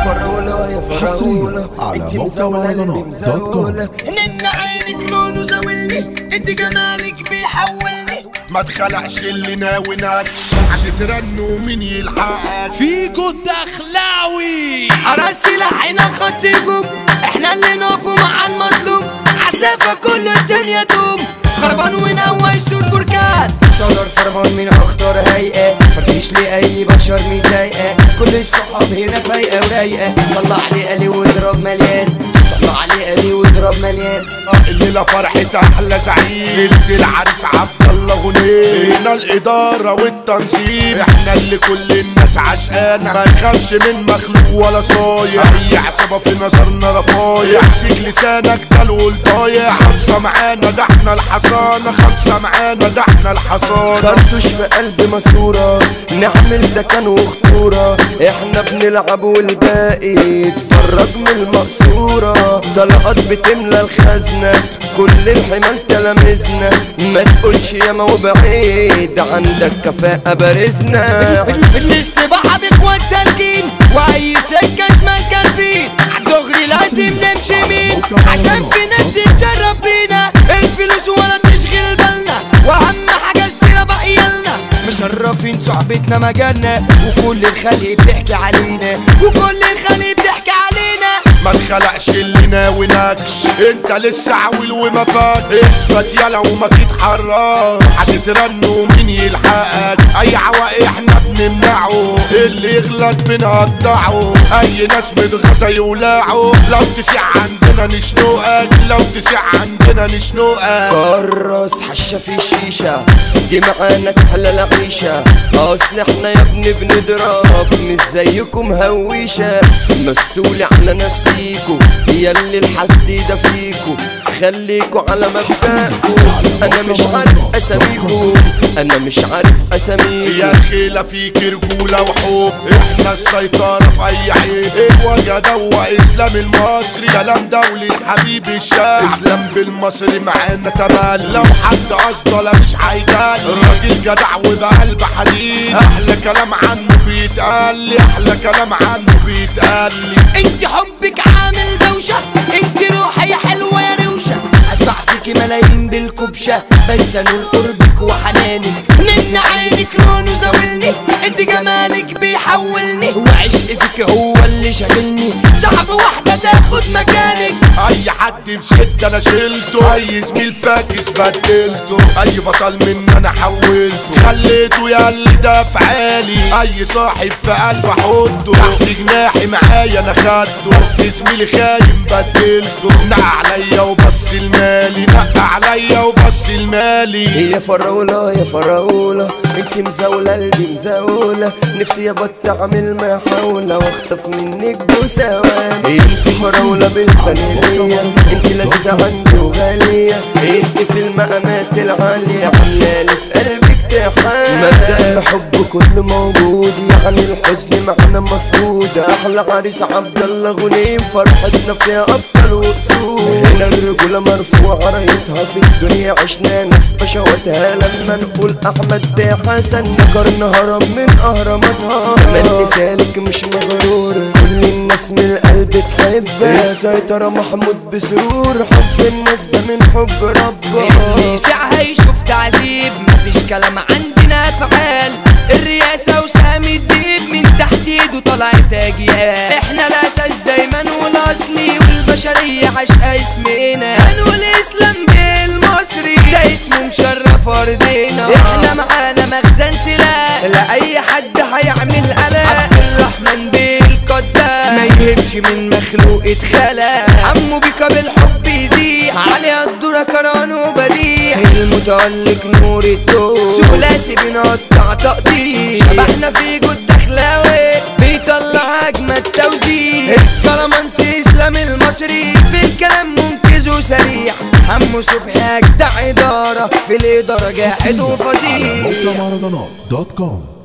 فراولة يا فراولة حصريا على انت موقع مزاولة اللي مهرجانات دوت كوم. مزاولة نن عينك لونه زاولني انت جمالك بيحولني ما تخلعش اللي ناوي نكش عشان ترنوا مين يلحقك فيجو الدخلاوي على سلاحنا خط هجوم احنا اللي نقفوا مع المظلوم عسافة كل الدنيا دوم خربان ونوي سور بركان صدر فرمان من اخطر هيئة مفيش لي اي بشر متضايقة كل الصحاب هنا فايقة ورايقة طلع لي قلي واضرب مليان طلع لي قلي واضرب مليان الليلة فرحة أحلى زعيم ليلة العريس عبد الله غنيم هنا الإدارة والتنظيم احنا اللي كل الناس عشقانا ما نخافش من مخلوق ولا صايع أي عصابة في نظرنا رفايع امسك لسانك ده القول ضايع خلصة معانا ده احنا الحصانة خلصة معانا ده احنا الحصانة خرطوش في قلب ماسورة نعمل ده كان وخطورة احنا بنلعب والباقي اتفرج من المقصورة طلقات بتملى الخزنة كل الحمال تلامذنا ما تقولش ياما وبعيد عندك كفاءة بارزنا بالاستباحة باخوات سالكين واي سكة شمال كان فيه عالدغري لازم نمشي مين عشان في ناس تتشرف بينا الفلوس ولا تشغل بالنا واهم حاجة السيرة بقيالنا مشرفين صحبتنا مجالنا وكل الخلق بتحكي علينا وكل الخليج بتحكي علينا ما تخلقش اللي ناوي نكش انت لسه عويل وما فات اثبت يلا وما تتحرك هتترنوا مين يلحقك اي عواقب احنا بنمنعه اللي يغلط بنقطعه اي ناس متغزى يولعه لو تسيع عندنا نشنقك لو تسيع عندنا نشنقك كرس حشة في الشيشة دي معانا تحلى العيشة اصل احنا يا ابني بنضرب مش زيكم هويشة مسؤول على نفسيكو ياللي الحسد ده فيكو خليكوا على مبدأكو انا مش عارف اساميكو انا مش عارف اساميكو يا خيلة فيك رجولة وحب احنا السيطرة في اي عيب وجد واسلام المصري سلام دولي الحبيب الشاب اسلام بالمصري معانا تمال لو حد قصده لا مش هيجال راجل جدع وبقلب حديد احلى كلام عنه بيتقال لي احلى كلام عنه بيتقال لي انت حبك عامل دوشة انت روحي يا حلوة يا روشة ادفع فيكي ملايين بالكبشة بس انول قربك وحنانك من عينك لونه زاولني انت جمالك بيحولني وعشق فيك هو اللي شاغلني صعب واحدة تاخد مكانك اي حد في شدة انا شلته اي زميل فاكس بدلته اي بطل من انا حولته خليته يا اللي ده في عالي اي صاحب في قلب احطه تحت جناحي معايا انا خدته بس زميلي خاين بدلته نقع عليا وبص المالي نقع عليا وبص المالي يا فراولة يا فراولة انت مزاولة قلبي مزاولة نفسي يا بط اعمل محاولة واخطف منك بوسوان انت فراولة بالفانيلية انت لذيذة عندي وغالية انت في المقامات العالية عاملة لي في قلبك تحان مبدأ الحب كله موجود يعني الحزن معنا مفقود احلى عريس عبد الله غنيم فرحتنا فيها ابطال واسود هنا الرجولة مرفوعة رايتها في الدنيا عشنا ناس بشواتها لما نقول احمد ده حسن ذكرنا هرم من اهراماتها من لسانك مش مغرور كل الناس من القلب تحبك السيطرة محمود بسرور حب الناس ده من حب ربك اللي ساعها يشوف تعذيب مفيش كلام عندنا افعال الرئاسة وسام الديب من تحت ايده طلعت اجيال احنا الاساس دايما والاصلي والبشرية عشقة اسمنا هنقول اسلام بالمصري ده اسمه مشرف ارضنا احنا معانا مخزن سلاح لا اي حد هيعمل قلق عبد الرحمن بالقدام ما يهبش من مخلوق اتخلق عمو بيكا بالحب يزيح عليها الدورة كران وبديع المتألق نور الدور ثلاثي بنقطع تقطيع شبحنا في جود دخلاوي بيطلع اجمد توزيع الكلامانسي اسلام المصري في الكلام منقذ وسريع حمو صبحي اجدع اداره في الاداره قاعد وفظيع موقع مهرجانات دوت كوم